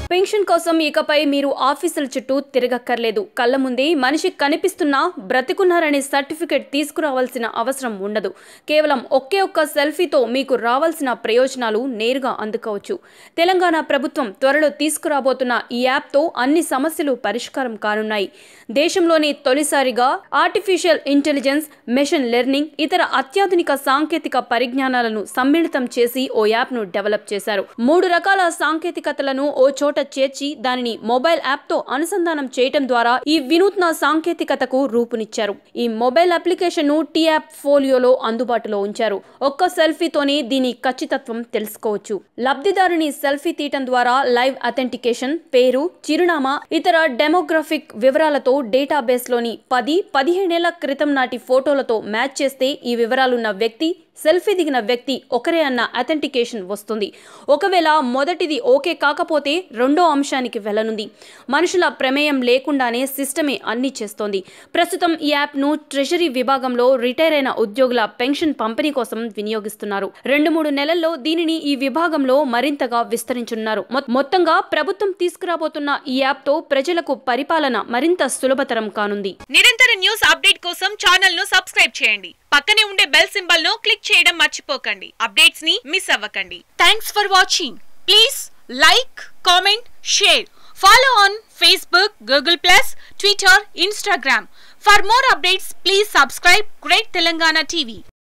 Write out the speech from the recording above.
pension కోసం ఇకపై మీరు ఆఫీసుల చుట్టూ తిరగక్కర్లేదు కళ్ళ ముందే మనిషి కనిపిస్తున్నా బ్రతికున్నారనే సర్టిఫికెట్ తీసుకురావాల్సిన అవసరం ఉండదు కేవలం ఒకే ఒక్క సెల్ఫీతో మీకు రావాల్సిన ప్రయోజనాలు నేరుగా అందుకోవచ్చు తెలంగాణ ప్రభుత్వం త్వరలో తీసుకురాబోతున్న ఈ యాప్తో అన్ని సమస్యలు పరిష్కారం కానున్నాయి దేశంలోనే తొలిసారిగా ఆర్టిఫిషియల్ ఇంటెలిజెన్స్ మెషిన్ లెర్నింగ్ ఇతర అత్యాధునిక సాంకేతిక పరిజ్ఞానాలను సమ్మిళితం చేసి ఓ యాప్ను డెవలప్ చేశారు మూడు రకాల సాంకేతికతలను ఓ చోట చేర్చి దానిని మొబైల్ యాప్తో అనుసంధానం చేయటం ద్వారా ఈ వినూత్న సాంకేతికతకు రూపునిచ్చారు ఈ మొబైల్ అప్లికేషన్ ను టీ యాప్ ఫోలియోలో అందుబాటులో ఉంచారు ఒక్క సెల్ఫీతోనే దీని ఖచ్చితత్వం తెలుసుకోవచ్చు లబ్ధిదారుని సెల్ఫీ తీయటం ద్వారా లైవ్ అథెంటికేషన్ పేరు చిరునామా ఇతర డెమోగ్రఫిక్ వివరాలతో డేటాబేస్ లోని పది పదిహేనేళ్ల క్రితం నాటి ఫోటోలతో మ్యాచ్ చేస్తే ఈ వివరాలున్న వ్యక్తి సెల్ఫీ దిగిన వ్యక్తి ఒకరే అన్న అథెంటికేషన్ వస్తుంది ఒకవేళ మొదటిది ఓకే కాకపోతే రెండో అంశానికి వెళ్ళనుంది మనుషుల ప్రమేయం లేకుండానే సిస్టమే అన్ని చేస్తోంది ప్రస్తుతం ఈ యాప్ను ట్రెజరీ విభాగంలో రిటైర్ అయిన ఉద్యోగుల పెన్షన్ పంపిణీ కోసం వినియోగిస్తున్నారు రెండు మూడు నెలల్లో దీనిని ఈ విభాగంలో మరింతగా విస్తరించనున్నారు మొ- మొత్తంగా ప్రభుత్వం తీసుకురాబోతున్న ఈ యాప్తో ప్రజలకు పరిపాలన మరింత సులభతరం కానుంది నిరంతర న్యూస్ అప్డేట్ కోసం ఛానల్ ను సబ్స్క్రైబ్ చేయండి పక్కనే ఉండే బెల్ సింబల్ ను క్లిక్ చేయడం మర్చిపోకండి అప్డేట్స్ ని మిస్ అవ్వకండి thanks for watching please like comment share follow on Facebook Google plus Twitter Instagram for more updates please subscribe great Telangana TV